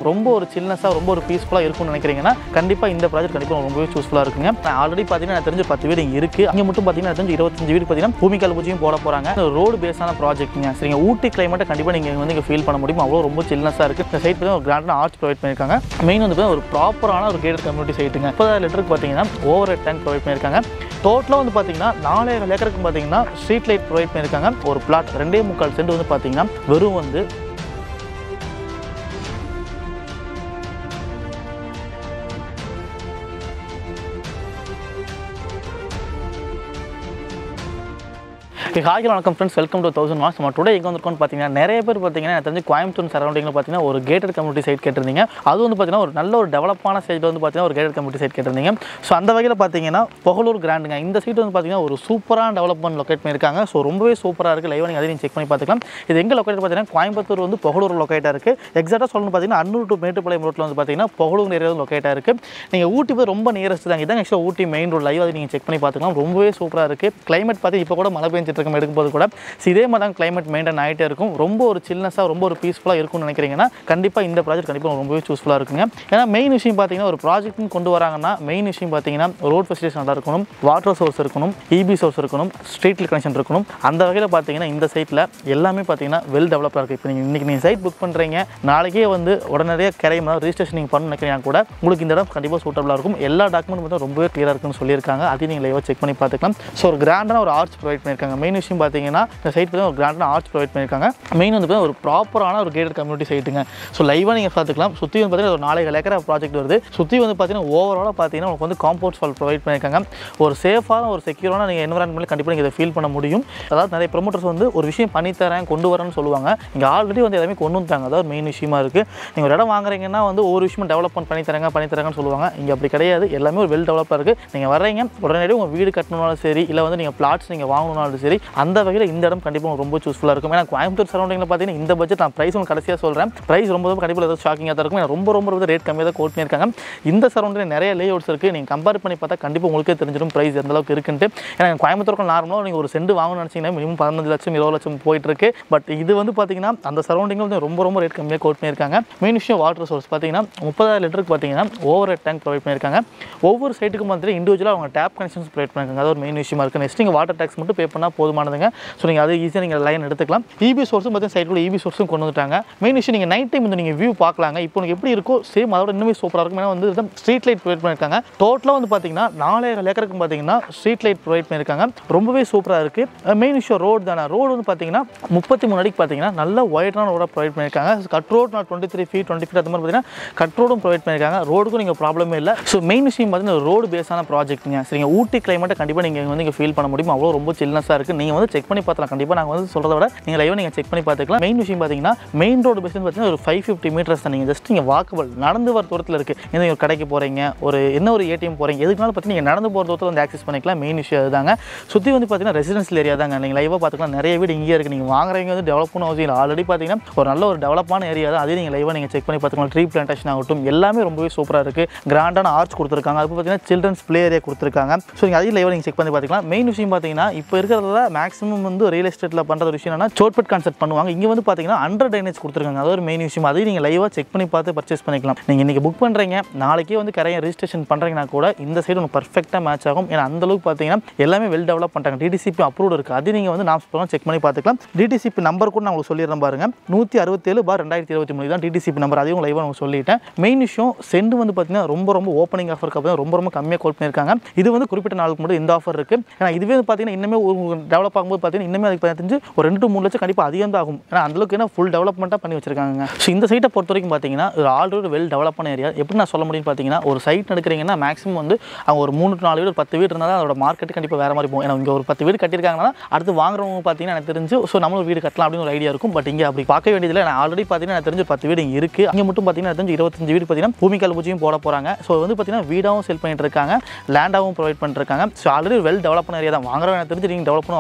ரொம்ப ஒரு சில்னஸாக ரொம்ப ஒரு பீஸ்ஃபுல்லாக இருக்கும்னு நினைக்கிறீங்கன்னா கண்டிப்பாக இந்த ப்ராஜெக்ட் கண்டிப்பாக ரொம்பவே சூஸ்ஃபுல்லாக இருக்குங்க நான் ஆல்ரெடி பார்த்தீங்கன்னா எனக்கு தெரிஞ்ச பத்து வீடு இங்கே இருக்குது அங்கே மட்டும் பார்த்தீங்கன்னா எனக்கு தெரிஞ்சு இருபத்தஞ்சு வீடு பார்த்தீங்கன்னா பூமிக்கால் பூஜையும் போட போகிறாங்க ரோடு பேஸான ப்ராஜெக்ட்டுங்க சரிங்க ஊட்டி கிளைமேட்டை கண்டிப்பாக நீங்கள் வந்து இங்கே ஃபீல் பண்ண முடியும் அவ்வளோ ரொம்ப சில்னஸாக இருக்குது இந்த சைட் பார்த்தீங்கன்னா ஒரு கிராண்டான ஆர்ச் ப்ரொவைட் பண்ணியிருக்காங்க மெயின் வந்து பார்த்தீங்கன்னா ஒரு ப்ராப்பரான ஒரு கேட்டட் கம்யூனிட்டி சைட்டுங்க முப்பதாயிரம் லிட்டருக்கு பார்த்தீங்கன்னா ஓவர் ஹெட் டேங்க் ப்ரொவைட் பண்ணியிருக்காங்க டோட்டலாக வந்து பார்த்தீங்கன்னா நாலாயிரம் ஏக்கருக்கு பார்த்தீங்கன்னா ஸ்ட்ரீட் லைட் ப்ரொவைட் பண்ணியிருக்காங்க ஒரு பிளாட் ரெண்டே முக்கால் சென்ட் வந்து பார்த்தீங்கன்னா வெறும் வந்து ஹாய் வணக்கம் friends welcome to thousand marks நம்ம டுடே எங்கே வந்திருக்கோம்னு பார்த்தீங்கன்னா நிறைய பேர் பார்த்தீங்கன்னா எனக்கு தெரிஞ்சு கோயம்புத்தூர் சரௌண்டிங்கில் பார்த்தீங்கன்னா ஒரு கேட்டட் கம்யூனிட்டி சைட் கேட்டிருந்தீங்க அது வந்து பார்த்தீங்கன்னா ஒரு நல்ல ஒரு டெவலப்பான சைட் வந்து பார்த்தீங்கன்னா ஒரு கேட்டட் கம்யூனிட்டி சைட் கேட்டிருந்தீங்க ஸோ அந்த வகையில் பார்த்தீங்கன்னா புகழூர் கிராண்டுங்க இந்த சைட் வந்து பார்த்தீங்கன்னா ஒரு சூப்பரான டெவலப்மெண்ட் லொக்கேட் பண்ணியிருக்காங்க ஸோ ரொம்பவே சூப்பராக இருக்குது லைவாக நீங்கள் அதையும் செக் பண்ணி பார்த்துக்கலாம் இது எங்கே லொக்கேட் பார்த்தீங்கன்னா கோயம்புத்தூர் வந்து புகழூர் லொக்கேட்டாக இருக்குது எக்ஸாக்டாக சொல்லணும் பார்த்தீங்கன்னா அன்னூர் டு மேட்டுப்பாளையம் ரோட்டில் வந்து பார்த்தீங்கன்னா புகழூர் ஏரியா லொக்கேட்டாக இருக்குது நீங்கள் ஊட்டி போய் ரொம்ப நியரஸ்ட் தாங்க இதான் ஆக்சுவலாக ஊட்டி மெயின் ரோட் லைவ் அதை நீங்கள் செக் பண்ணி பார்த்துக்கலாம் ரொம்பவே சூப்பராக இருக்குது கிளைமேட் பார்த்து இப்போ கூட மழை பெஞ்சிட்டு இருக்கும் எடுக்கும்போது கூட ஸோ இதே மாதிரி தான் கிளைமேட் மெயின்டைன் ஆகிட்டே இருக்கும் ரொம்ப ஒரு சில்னஸாக ரொம்ப ஒரு பீஸ்ஃபுல்லாக இருக்கும்னு நினைக்கிறீங்கன்னா கண்டிப்பாக இந்த ப்ராஜெக்ட் கண்டிப்பாக ரொம்பவே சூஸ்ஃபுல்லாக இருக்குங்க ஏன்னா மெயின் விஷயம் பார்த்தீங்கன்னா ஒரு ப்ராஜெக்ட்னு கொண்டு வராங்கன்னா மெயின் விஷயம் பார்த்தீங்கன்னா ரோட் ஃபெசிலிட்டிஸ் நல்லா இருக்கணும் வாட்டர் சோர்ஸ் இருக்கணும் இபி சோர்ஸ் இருக்கணும் ஸ்ட்ரீட் கனெக்ஷன் இருக்கணும் அந்த வகையில் பார்த்தீங்கன்னா இந்த சைட்டில் எல்லாமே பார்த்தீங்கன்னா வெல் டெவலப்பாக இருக்குது இப்போ நீங்கள் இன்றைக்கி நீங்கள் சைட் புக் பண்ணுறீங்க நாளைக்கே வந்து உடனடியாக கிரைம் ரிஜிஸ்ட்ரேஷன் நீங்கள் பண்ண நினைக்கிறீங்க கூட உங்களுக்கு இந்த இடம் கண்டிப்பாக சூட்டபுளாக இருக்கும் எல்லா டாக்குமெண்ட் மட்டும் ரொம்பவே கிளியராக இருக்குன்னு சொல்லியிருக்காங்க அதையும் நீங்கள் லைவாக செக் பண்ணி பார்த்துக்கலாம் ஸோ ஒரு கிராண்டான ஒரு ஆர்ச் ப்ரொவைட் பண்ணியிருக்காங்க மெயின் விஷயம் பார்த்தீங்கன்னா இந்த சைட் பார்த்தீங்கன்னா ஒரு கிராண்டான ஆர்ச் ப்ரொவைட் பண்ணியிருக்காங்க மெயின் வந்து பார்த்தீங்கன்னா ஒரு ப்ராப்பரான ஒரு கேட்டட் கம்யூனிட்டி சைட்டுங்க ஸோ லைவாக நீங்கள் பார்த்துக்கலாம் சுற்றி வந்து பார்த்தீங்கன்னா ஒரு நாளைக்கு ஏக்கர் ப்ராஜெக்ட் வருது சுற்றி வந்து பார்த்தீங்கன்னா ஓவராலாக பார்த்தீங்கன்னா உங்களுக்கு வந்து காம்பவுண்ட் வால் ப்ரொவைட் பண்ணியிருக்காங்க ஒரு சேஃபான ஒரு செக்யூரான நீங்கள் என்வரான்மெண்ட் கண்டிப்பாக நீங்கள் இதை ஃபீல் பண்ண முடியும் அதாவது நிறைய ப்ரொமோட்டர்ஸ் வந்து ஒரு விஷயம் பண்ணித்தரேன் கொண்டு வரேன்னு சொல்லுவாங்க இங்கே ஆல்ரெடி வந்து எல்லாமே கொண்டு வந்துட்டாங்க அதாவது மெயின் விஷயமா இருக்குது நீங்கள் ஒரு இடம் வாங்குறீங்கன்னா வந்து ஒவ்வொரு விஷயம் டெவலப்மெண்ட் பண்ணி தராங்க பண்ணி தராங்கன்னு சொல்லுவாங்க இங்கே அப்படி கிடையாது எல்லாமே ஒரு வெல் டெவலப்பாக இருக்குது நீங்கள் வர்றீங்க உடனடியாக உங்கள் வீடு கட்டணும்னாலும் சரி இல்லை வந்து நீங்கள் பிளாட்ஸ் நீங்கள் வாங்கணும்னாலும் சரி அந்த வகையில் இந்த இடம் கண்டிப்பாக உங்களுக்கு ரொம்ப சூஸ்ஃபுல்லாக இருக்கும் ஏன்னா கோயம்புத்தூர் சரௌண்டிங்கில் பார்த்தீங்கன்னா இந்த பட்ஜெட் நான் ப்ரைஸ் உங்களுக்கு கடைசியாக சொல்கிறேன் ப்ரைஸ் ரொம்ப ரொம்ப கண்டிப்பாக ஏதாவது ஷாக்கிங்காக தான் இருக்கும் ஏன்னா ரொம்ப ரொம்ப ரொம்ப ரேட் கம்மியாக தான் கோட் பண்ணியிருக்காங்க இந்த சரௌண்டில் நிறைய லே அவுட்ஸ் இருக்குது நீங்கள் கம்பேர் பண்ணி பார்த்தா கண்டிப்பாக உங்களுக்கே தெரிஞ்சிடும் ப்ரைஸ் எந்த அளவுக்கு இருக்குன்ட்டு ஏன்னா கோயம்புத்தூருக்கு நார்மலாக நீங்கள் ஒரு செண்டு வாங்கணும்னு நினச்சிங்கன்னா மினிமம் பதினஞ்சு லட்சம் இருபது லட்சம் போயிட்டு இருக்கு பட் இது வந்து பார்த்தீங்கன்னா அந்த சரௌண்டிங்கில் வந்து ரொம்ப ரொம்ப ரேட் கம்மியாக கோட் பண்ணியிருக்காங்க மெயின் விஷயம் வாட்டர் சோர்ஸ் பார்த்தீங்கன்னா முப்பதாயிரம் லிட்டருக்கு பார்த்தீங்கன்னா ஓவர் ஹெட் டேங்க் ப்ரொவைட் பண்ணியிருக்காங்க ஒவ்வொரு சைட்டுக்கும் வந்து இண்டிவிஜுவலாக அவங்க டேப் கனெக்ஷன்ஸ் ப்ரொவைட் பண்ணியிருக்காங்க அது ஒரு மெயின் விஷயமா இருக்குது நெக்ஸ்ட் நீங்கள் வாட்டர் டேக்ஸ் மட்டும் பே பண்ணால் போதுமானதுங்க ஸோ நீங்கள் அது ஈஸியாக நீங்கள் லைன் எடுத்துக்கலாம் இபி சோர்ஸும் பார்த்தீங்கன்னா சைட்டுக்குள்ள இபி சோர்ஸும் கொண்டு வந்துட்டாங்க மெயின் விஷயம் நீங்கள் நைட் டைம் வந்து நீங்கள் வியூ பார்க்கலாங்க இப்போ உங்களுக்கு எப்படி இருக்கோ சேம் அதோட இன்னுமே சூப்பராக இருக்கும் ஏன்னா வந்து ஸ்ட்ரீட் லைட் ப்ரொவைட் பண்ணியிருக்காங்க டோட்டலாக வந்து பார்த்தீங்கன்னா நாலாயிரம் ஏக்கருக்கு பார்த்தீங்கன்னா ஸ்ட்ரீட் லைட் ப்ரொவைட் பண்ணியிருக்காங்க ரொம்பவே சூப்பராக இருக்குது மெயின் விஷயம் ரோடு தானே ரோடு வந்து பார்த்தீங்கன்னா முப்பத்தி மூணு அடிக்கு பார்த்தீங்கன்னா நல்ல ஒயிட்டான ரோடாக ப்ரொவைட் பண்ணியிருக்காங்க கட் ரோட் நான் twenty three feet twenty feet அந்த மாதிரி பார்த்தீங்கன்னா கட் ரோடும் ப்ரொவைட் பண்ணியிருக்காங்க ரோடுக்கும் நீங்கள் ப்ராப்ளமே இல்லை ஸோ மெயின் விஷயம் பார்த்தீங்கன்னா ரோடு பேஸான ப்ராஜெக்ட்டுங்க சரிங்க ஊட்டி கிளைமேட்டை கண்டிப்பாக நீங்கள் வந்து இங்கே ஃபீல் பண்ண முடியும் அவ்வளோ ரொம்ப சில்னஸாக இருக்குது நீங்கள் வந்து செக் பண்ணி பார்த்தலாம் கண்டிப்பாக நாங்கள் வந்து சொல்கிறத விட நீங்கள் லைவாக நீங்கள் செக் பண்ணி பார்த்துக்கலாம் மெயின் விஷயம் பார்த்தீங்கன்னா மெயின் ரோடு பேஸ் பார்த்தீங்கன்னா ஒரு ஃபைவ் ஃபிஃப்டி மீட்டர்ஸ் தான் நீங்கள் ஜஸ்ட் நீங்கள் வாக்கபிள் நடந்து வர தூரத்தில் இருக்குது எந்த ஒரு கடைக்கு போகிறீங்க ஒரு என்ன ஒரு ஏடிஎம் போகிறீங்க எதுக்குனாலும் பார்த்தீங்கன்னா நீங்கள் நடந்து போகிற தூரத்தில் வந்து ஆக்சஸ் பண்ணிக்கலாம் மெயின் விஷயம் அதுதாங்க சுற்றி வந்து பார்த்தீங்கன்னா ரெசிடென்சியல் ஏரியா தாங்க நீங்கள் லைவாக பார்த்துக்கலாம் நிறைய வீடு இங்கேயே இருக்குது நீங்கள் வாங்குறவங்க வந்து டெவலப் பண்ண அவசியம் இல்லை ஆல்ரெடி பார்த்தீங்கன்னா ஒரு நல்ல ஒரு டெவலப்பான ஏரியா தான் அதே நீங்கள் லைவாக நீங்கள் செக் பண்ணி பார்த்துக்கலாம் ட்ரீ பிளான்டேஷன் ஆகட்டும் எல்லாமே ரொம்பவே சூப்பராக இருக்குது கிராண்டான ஆர்ச் கொடுத்துருக்காங்க அது பார்த்தீங்கன்னா சில்ட்ரன்ஸ் ப்ளே ஏரியா கொடுத்துருக்காங்க ஸோ நீங்கள் அதையும் லைவாக நீங்கள் செக் பண்ணி பார்த்துக்கலாம் மெயின் விஷயம் பார்த்தீங்கன்னா இப்போ இருக்கிறதுல மேக்ஸிமம் வந்து ரியல் எஸ்டேட்டில் பண்ணுற ஒரு விஷயம் என்னன்னா சோட்பட் கான்செப்ட் பண்ணுவாங்க இங்கே வந்து பார்த்தீங்கன்னா அண்டர் டைனேஜ் கொடுத்துருக்காங்க அது ஒரு மெயின் விஷயம் அதையும் நீங்கள் லைவாக செக் பண்ணி பார்த்து பர்ச்சேஸ் பண்ணிக்கலாம் நீங்கள் இன்றைக்கி புக் பண்ணுறீங்க நாளைக்கே வந்து கரையை ரிஜிஸ்ட்ரேஷன் பண்ணுறீங்கன்னா கூட இந்த சைடு உங்களுக்கு பர்ஃபெக்டாக மேட்ச் ஆகும் ஏன்னா அந்த அளவுக்கு பார்த்தீங்கன்னா எல்லாமே வெல் டெவலப் பண்ணுறாங்க டிடிசிபி அப்ரூவ்டு இருக்குது அது நீங்கள் வந்து நான் சொல்லுங்கள் செக் பண்ணி பார்த்துக்கலாம் டிடிசிபி நம்பர் கூட நான் உங்களுக்கு சொல்லிடுறேன் பாருங்க நூற்றி அறுபத்தேழு பார் ரெண்டாயிரத்தி இருபத்தி மூணு தான் டிடிசிபி நம்பர் அதையும் லைவாக உங்களுக்கு சொல்லிட்டேன் மெயின் விஷயம் சென்ட் வந்து பார்த்தீங்கன்னா ரொம்ப ரொம்ப ஓப்பனிங் ஆஃபர் பார்த்தீங்கன்னா ரொம்ப ரொம்ப கம்மியாக கோட் பண்ணியிருக்காங்க இது வந்து குறிப்பிட்ட நாளுக்கு மட்டும் இந்த ஆஃபர் இருக்குது ஏன்னா இதுவே வந்து பார்த்தீங்கன்னா இன்னுமே டெவலப் ஆகும்போது பார்த்தீங்கன்னா இன்னுமே அதுக்கு பதினஞ்சு ஒரு ரெண்டு to மூணு லட்சம் கண்டிப்பாக அதிகம் தான் ஆகும் ஏன்னா அந்தளவுக்கு என்ன ஃபுல் டெவலப்மெண்ட்டாக பண்ணி வச்சிருக்காங்க ஸோ இந்த சைட்டை பொறுத்த வரைக்கும் பார்த்தீங்கன்னா ஒரு ஆல்ரெடி வெல் டெவலப்பான ஏரியா எப்படி நான் சொல்ல முடியும்னு பார்த்தீங்கன்னா ஒரு சைட் எடுக்கிறீங்கன்னா மேக்ஸிமம் வந்து அவங்க ஒரு மூணு to நாலு வீடு ஒரு பத்து வீடு இருந்தால் தான் அதோட மார்க்கெட் கண்டிப்பாக வேறு மாதிரி போகும் ஏன்னா இங்கே ஒரு பத்து வீடு கட்டியிருக்காங்கன்னா அடுத்து வாங்குறவங்க பார்த்தீங்கன்னா எனக்கு தெரிஞ்சு ஸோ நம்மளும் வீடு கட்டலாம் அப்படின்னு ஒரு ஐடியா இருக்கும் பட் இங்கே அப்படி பார்க்க வேண்டியதில்லை நான் ஆல்ரெடி பார்த்தீங்கன்னா எனக்கு தெரிஞ்சு பத்து வீடு இங்கே இருக்குது அங்கே மட்டும் பார்த்தீங்கன்னா எனக்கு தெரிஞ்சு இருபத்தஞ்சு வீடு பார்த்தீங்கன்னா பூமிக்கால் பூஜையும் போட போகிறாங்க ஸோ வந்து பார்த்தீங்கன்னா வீடாகவும் செல் பண்ணிட்டு இருக்காங்க லேண்டாகவும் ப்ரொவைட் பண்ணிருக்காங்க ஸோ ஆல்ரெடி வெல் டெவலப்பான ஏரியா தான் வாங்குறவங்க எனக்கு தெரிஞ்சு நீங்கள் டெவலப் பண்ண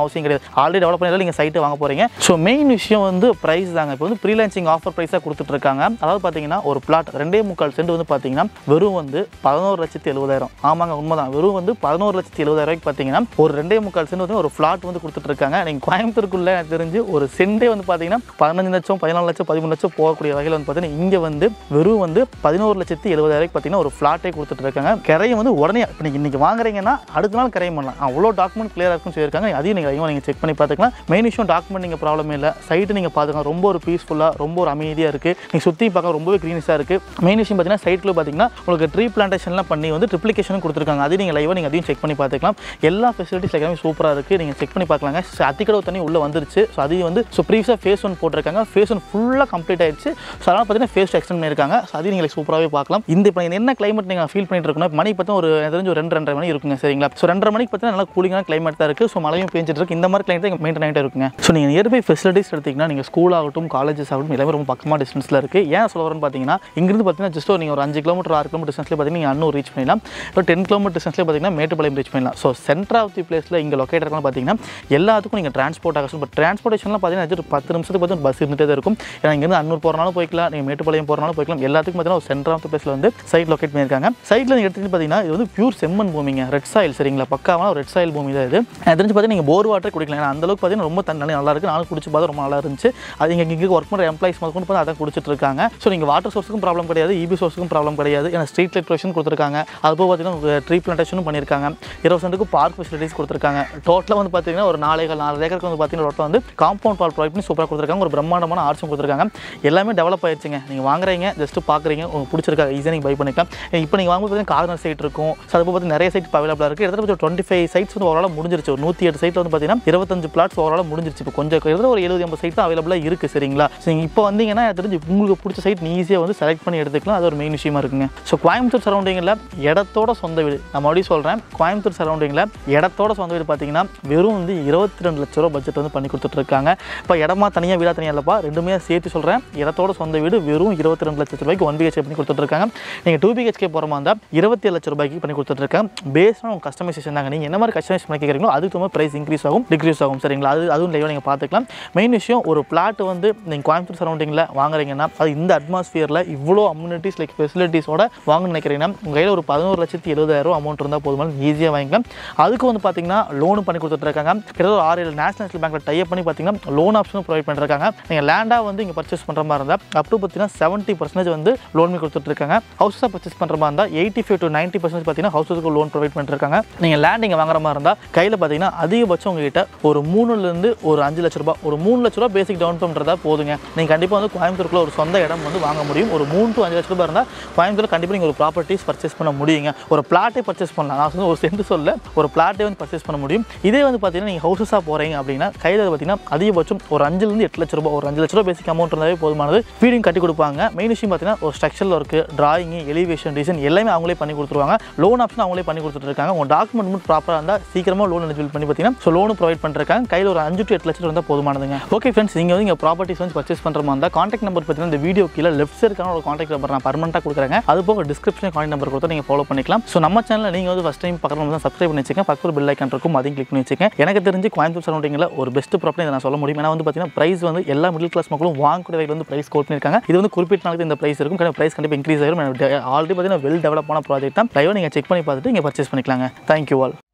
அவசியம் கிடையாது ஆல்ரெடி டெவலப் பண்ணி நீங்கள் சைட்டு வாங்க போகிறீங்க ஸோ மெயின் விஷயம் வந்து ப்ரைஸ் தாங்க இப்போ வந்து ப்ரீலான்சிங் ஆஃபர் ப்ரைஸாக கொடுத்துட்டு இருக்காங்க அதாவது பார்த்தீங்கன்னா ஒரு பிளாட் ரெண்டே முக்கால் சென்ட் வந்து பார்த்தீங்கன்னா வெறும் வந்து பதினோரு லட்சத்தி எழுபதாயிரம் ஆமாங்க உண்மைதான் வெறும் வந்து பதினோரு லட்சத்தி எழுபதாயிரம் பார்த்தீங்கன்னா ஒரு ரெண்டே முக்கால் சென்ட் வந்து ஒரு ஃப்ளாட் வந்து கொடுத்துட்டு இருக்காங்க நீங்கள் கோயம்புத்தூருக்குள்ளே எனக்கு தெரிஞ்சு ஒரு சென்டே வந்து பார்த்தீங்கன்னா பதினஞ்சு லட்சம் பதினாலு லட்சம் பதிமூணு லட்சம் போகக்கூடிய வகையில் வந்து பார்த்தீங்கன்னா இங்கே வந்து வெறும் வந்து பதினோரு லட்சத்தி எழுபதாயிரம் பார்த்தீங்கன்னா ஒரு ஃப்ளாட்டே கொடுத்துட்டு இருக்காங்க கிரையம் வந்து உடனே இப்போ நீங்கள் இன்றைக்கி வாங்குறீங்கன்னா அடுத்த நாள் கிரையம் பண்ணலாம் அவ்வளோ டாக்குமெண்ட் கிளியராக இருக்குன்னு சொல்லியிருக்காங்க அதையும் நீங்கள் அதிகமாக நீங்கள் செக் பண்ணி பார்த்துக்கலாம் மெயின் விஷயம் டாக்குமெண்ட் நீங்கள் ப்ராப்ளமே இல்லை சைட்டு நீங்கள் பார்த்துக்கலாம் ரொம்ப ஒரு பீஸ்ஃபுல்லாக ரொம்ப ஒரு அமைதியாக இருக்குது நீங்கள் சுற்றி பார்க்க ரொம்பவே க்ரீனிஷாக இருக்குது மெயின் விஷயம் பார்த்தீங்கன்னா சைட்டில் பார்த்தீங்கன்னா உங்களுக்கு ட்ரீ பிளான்டேஷன்லாம் பண்ணி வந்து ட்ரிப்ளிகேஷனும் கொடுத்துருக்காங்க அதையும் நீங்கள் லைவாக நீங்கள் அதையும் செக் பண்ணி பார்த்துக்கலாம் எல்லா ஃபெசிலிட்டிஸ் எல்லாமே சூப்பராக இருக்குது நீங்கள் செக் பண்ணி பார்க்கலாங்க So, அத்திக்கடவு தண்ணி உள்ளே வந்துருச்சு ஸோ அதையும் வந்து ஸோ ப்ரீவியஸாக ஃபேஸ் ஒன் போட்டிருக்காங்க ஃபேஸ் ஒன் ஃபுல்லாக கம்ப்ளீட் ஆயிடுச்சு ஸோ அதனால் பார்த்தீங்கன்னா ஃபேஸ் டூ எக்ஸ்டெண்ட் பண்ணியிருக்காங்க ஸோ அதையும் நீங்கள் சூப்பராகவே பார்க்கலாம் இந்த இப்போ என்ன கிளைமேட் நீங்கள் ஃபீல் பண்ணிட்டு இருக்கணும் மணி பார்த்தா ஒரு எனக்கு தெரிஞ்சு ஒரு ரெண்டு ரெண்டரை மணி இருக்குங்க சரிங்களா ஸோ ரெண்டரை மணிக்கு பார்த்தீங்கன்னா நல்லா கூலிங்கான கிளைமேட் தான் இருக்குது ஸோ மழையும் பேஞ்சிட்டு இருக்கு இந்த மாதிரி கிளைமேட் மெயின்டைன் ஆகிட்டே இருக்குங்க ஸோ நீங்கள் நியர்பை ஃபெசிலிட்டிஸ் எடுத்திங்கன்னா நீங்கள் ஸ்கூல் ஆகட்டும் காலேஜஸ் ஆகட்டும் எல்லாமே ரொம்ப பக்கமாக டிஸ்டன்ஸில் இருக்குது ஏன் சொல்ல வரேன்னு பார்த்தீங்கன்னா இங்கிருந்து பார்த்தீங்கன்னா ஜஸ்ட் ஒரு நீங்கள் ஒரு அஞ்சு கிலோமீட்டர் ஆறு கிலோமீட்டர் டிஸ்டன்ஸ்லேயே பார்த்தீங்கன்னா நீங்கள் அன்னூர் ரீச் பண்ணிடலாம் இப்போ டென் கிலோமீட்டர் டிஸ்டன்ஸ்லேயே பார்த்தீங்கன்னா மேட்டுப்பாளையம் ரீச் பண்ணலாம் ஸோ சென்டர் ஆஃப் தி பிளேஸில் இங்கே லொக்கேட் இருக்கலாம் பார்த்தீங்கன்னா எல்லாத்துக்கும் நீங்கள் டிரான்ஸ்போர்ட் ஆகட்டும் இப்போ டிரான்ஸ்போர்ட்டேஷன்லாம் பார்த்தீங்கன்னா ஒரு பத்து நிமிஷத்துக்கு பார்த்தீங்கன்னா பஸ் இருந்துகிட்டே தான் இருக்கும் ஏன்னா இங்கேருந்து அன்னூர் போகிறனாலும் போய்க்கலாம் நீங்கள் மேட்டுப்பாளையம் போகிறனாலும் போய்க்கலாம் எல்லாத்துக்கும் பார்த்தீங்கன்னா ஒரு சென்டர் ஆஃப் தி பிளேஸில் வந்து சைட் லொக்கேட் பண்ணியிருக்காங்க சைட்டில் நீங்கள் எடுத்துகிட்டு பார்த்தீங்கன்னா இது வந்து பியூர் செம்மண் பூமிங்க ரெட் சாயில் சரிங்களா பக்காவான ஒரு ரெட் சாயில் பூமி தான் இது எனக்கு தெரிஞ்சு பார்த்தீங்கன்னா நீங்கள் போர் வாட்டர் குடிக்கலாம் ஏன்னா அந்த அளவுக்கு பார்த்தீங்கன்னா ரொம்ப தண்ணி நல்லா இருக்குது நானும் குடிச்சு பார்த்தா ரொம்ப நல்லா இருந்துச்சு அது இங்கே இங்கே ஒர்க் பண்ணுற எம்ப்ளாயிஸ் முதல் கொண்டு பார்த்து அதான் குடிச்சிட்டு இருக்காங்க ஸோ நீங்கள் வாட்டர் சோர்ஸுக்கும் ப்ராப்ளம் கிடையாது இபி சோர்ஸுக்கும் ப்ராப்ளம் கிடையாது ஏன்னா ஸ்ட்ரீட் லைட் ப்ரொவிஷன் கொடுத்துருக்காங்க அது போக பார்த்தீங்கன்னா ட்ரீ பிளான்டேஷனும் பண்ணியிருக்காங்க இருபது சென்ட்டுக்கு பார்க் ஃபெசிலிட்டிஸ் கொடுத்துருக்காங்க டோட்டலாக வந்து பார்த்தீங்கன்னா ஒரு நாலு ஏக்கர் நாலு ஏக்கருக்கு வந்து பார்த்தீங்கன்னா டோட்டல் வந்து காம்பவுண்ட் வால் ப்ரொவைட் பண்ணி சூப்பராக கொடுத்துருக்காங்க ஒரு பிரம்மாண்டமான ஆர்ச்சும் கொடுத்துருக்காங்க எல்லாமே டெவலப் ஆயிடுச்சுங்க நீங்கள் வாங்குறீங்க ஜஸ்ட் பார்க்குறீங்க உங்களுக்கு பிடிச்சிருக்கா ஈஸியாக நீங்கள் பை பண்ணிக்கலாம் இப்போ நீங்கள் வாங்கும்போது பார்த்தீங்கன்னா கார்னர் சைட் இருக்கும் ஸோ அது போக பார்த்தீங்கன்னா நிறைய சைட் அவைலபிளாக இருக்குது இடத்துல டுவெண்ட்டி ஃபைவ் சைட்ஸ் வந்து ஓவரால் முடிஞ்சிருச்சு ஒரு நூற்றி எட்டு சைட்டில் வந்து பார்த்தீங்கன்னா இருபத்தஞ்சு பிளாட்ஸ் ஓவரால் முடிஞ்சிருச்சு இப்போ கொஞ்சம் கிட்டத்தட்ட ஒரு எழுபது ஐம்பது சைட் தான் அவைலபிளாக இருக்குது சரிங்களா ஸோ நீங்கள் இப்போ வந்தீங்கன்னா எனக்கு தெரிஞ்சு உங்களுக்கு பிடிச்ச சைட் நீ ஈஸியாக வந்து செலக்ட் பண்ணி எடுத்துக்கலாம் அது ஒரு மெயின் விஷயமா இருக்குங்க ஸோ கோயம்புத்தூர் சரௌண்டிங்கில் இடத்தோட சொந்த வீடு நான் மறுபடியும் சொல்கிறேன் கோயம்புத்தூர் சரௌண்டிங்கில் இடத்தோட சொந்த வீடு பார்த்தீங்கன்னா வெறும் வந்து இருபத்தி ரெண்டு லட்ச ரூபா பட்ஜெட் வந்து பண்ணி கொடுத்துட்ருக்காங்க இப்போ இடமா தனியாக வீடா தனியாக இல்லைப்பா ரெண்டுமே சேர்த்து சொல்கிறேன் இடத்தோட சொந்த வீடு வெறும் இருபத்தி ரெண்டு லட்ச ரூபாய்க்கு ஒன் பிஹெச்கே பண்ணி கொடுத்துட்ருக்காங்க நீங்கள் டூ பிஹெச்கே போகிற மாதிரி இருந்தால் இருபத்தி ஏழு லட்ச ரூபாய்க்கு பண்ணி கொடுத்துட்ருக்காங்க பேஸ்டாக உங்கள் கஸ்டமைசேஷன் தாங்க நீங்கள் என்ன மாதிரி கஸ்டமைஸ் பண்ணி கேட்குறீங்களோ அதுக்கு தகுந்த ப்ரைஸ் இன்க்ரீஸ் ஆகும் டிக்ரீஸ் ஆகும் சரிங்களா அது அதுவும் லைவாக நீங்கள் பார்த்துக்கலாம் மெயின் விஷயம் ஒரு பிளாட் வந்து நீங்கள் கோயம்புத்தூர் சரௌண்டிங்கில் வாங்குறீங்கன்னா அது இந்த அட்மாஸ்பியரில் இவ்வளோ அம்யூனிட்டிஸ் லைக் ஃபெசிலிட்டிஸோட வாங்கணும்னு நினைக்கிறீங்கன்னா உங்கள் கையில் ஒரு பதினோரு லட்சத்தி எழுபதாயிரம் அமௌண்ட் இருந்தால் போதுமான ஈஸியாக வாங்கிக்கலாம் அதுக்கு வந்து பார்த்தீங்கன்னா லோனும் பண்ணி கொடுத்துட்ருக்காங்க கிட்டத்தட்ட ஒரு ஆறு ஏழு நேஷனல் பேங்க்கில் டைப் பண்ணி பார்த்தீங்கன்னா லோன் ஆப்ஷனும் ப்ரொவைட் பண்ணிருக்காங்க நீங்கள் லேண்டாக வந்து இங்கே பர்ச்சேஸ் பண்ணுற மாதிரி இருந்தால் அப் டு பார்த்தீங்கன்னா செவன்ட்டி பர்சன்டேஜ் வந்து லோன் பண்ணி கொடுத்துட்ருக்காங்க ஹவுஸாக பர்ச்சேஸ் பண்ணுற மாதிரி இருந்தால் eighty five to ninety percentage பார்த்தீங்கன்னா ஹவுஸுக்கு லோன் ப்ரொவைட் பண்ணிருக்காங்க நீங்கள் லேண்ட் இங்கே வாங்குற மாதிரி இருந்தால் கையில் பார்த்தீங்கன்னா அதிகபட்சம் உங்ககிட்ட ஒரு மூணுலேருந்து ஒரு அஞ்சு லட்ச ரூபாய் ஒரு மூணு லட்ச ரூபா பேசிக் டவுன் பண்ணுறதா போதுங்க நீங்கள் கண்டிப்பாக வந்து கோயம்புத்தூருக்குள்ள ஒரு சொந்த இடம் வந்து வாங்க முடியும் ஒரு மூணு டு அஞ்சு லட்ச ரூபாய் இருந்தால் கோயம்புத்தூர் கண்டிப்பாக நீங்கள் ஒரு ப்ராப்பர்ட்டிஸ் பர்ச்சேஸ் பண்ண முடியுங்க ஒரு பிளாட்டே பர்ச்சேஸ் பண்ணலாம் நான் வந்து ஒரு சென்ட் சொல்ல ஒரு பிளாட்டே வந்து பர்ச்சேஸ் பண்ண முடியும் இதே வந்து பார்த்தீங்கன்னா நீங்கள் ஹவுசஸாக போகிறீங்க அப்படின்னா கையில் பார்த்தீங்கன்னா அதிகபட்சம் ஒரு அஞ்சுலேருந்து எட்டு லட்ச ரூபாய் ஒரு அஞ்சு லட்ச ரூபாய் பேசிக் அமௌண்ட் இருந்தாலே போதுமானது வீடியும் கட்டி கொடுப்பாங்க மெயின் விஷயம் பார்த்தீங்கன்னா ஒரு ஸ்ட்ரக்சரில் ஒர்க்கு டிராயிங் எலிவேஷன் டிசைன் எல்லாமே அவங்களே பண்ணி கொடுத்துருவாங்க லோன் ஆப்ஷன் அவங்களே பண்ணி கொடுத்துட்டு இருக்காங்க உங்கள் டாக்குமெண்ட் மட்டும் ப்ராப்பராக இருந்தால் சீக்கிரமாக லோன் எலிஜிபிள் பண்ணி பார்த்தீங்கன்னா ஸோ லோனும் ப்ரொவைட் பண்ணிருக்காங்க கையில் ஒரு அஞ்சு டு எட்டு லட்சம் இருந்தால் போதுமானதுங்க ஓகே ஃப்ரெண்ட்ஸ் நீங்கள் வந்து இங்கே ப்ராப்பர்ட்டிஸ் வந்து பர்ச்சேஸ் பண்ணுற மாதிரி இருந்தால் காண்டாக்ட் நம்பர் பார்த்தீங்கன்னா இந்த வீடியோ கீழே லெஃப்ட் சைடுக்கான ஒரு காண்டாக்ட் நம்பர் நான் பர்மனெண்ட்டாக கொடுக்குறேன் அது போக டிஸ்கிரிப்ஷன் காண்டாக்ட் நம்பர் கொடுத்து நீங்கள் ஃபாலோ பண்ணிக்கலாம் ஸோ நம்ம சேனலில் நீங்கள் வந்து ஃபஸ்ட் டைம் பக்கத்தில் தான் சப்ஸ்கிரைப் பண்ணி வச்சுக்கேன் பக்கத்தில் பில் ஐக்கான் இருக்கும் அதையும் கிளிக் பண்ணி வச்சுக்கேன் எனக்கு தெரிஞ்சு கோயம்புத்தூர் சரௌண்டிங்கில் ஒரு பெஸ்ட் ப்ராப்பர்ட்டி நான் சொல்ல முடியும் ஏன்னா வந்து பார்த்தீங்கன்னா ப்ரைஸ் வந்து எல்லா மிடில் கிளாஸ் மக்களும் வாங்கக்கூடிய வகையில் வந்து ப்ரைஸ் கோட் பண்ணியிருக்காங்க இது வந்து குறிப்பிட்ட நாளுக்கு இந்த ப்ரைஸ் இருக்கும் கண்டிப்பாக ப்ரைஸ் கண்டிப்பாக இன்க்ரீஸ் ஆயிரும் ஆல்ரெடி பார்த்தீங்கன்னா வெல் டெவலப்பான ப்ராஜெக்ட் தான் லைவாக நீங்கள் செக் பண்ணி பார்த்துட்டு நீங்கள் பர்ச்சேஸ் பண்ணிக்கலாங்க தேங்க்யூ ஆல்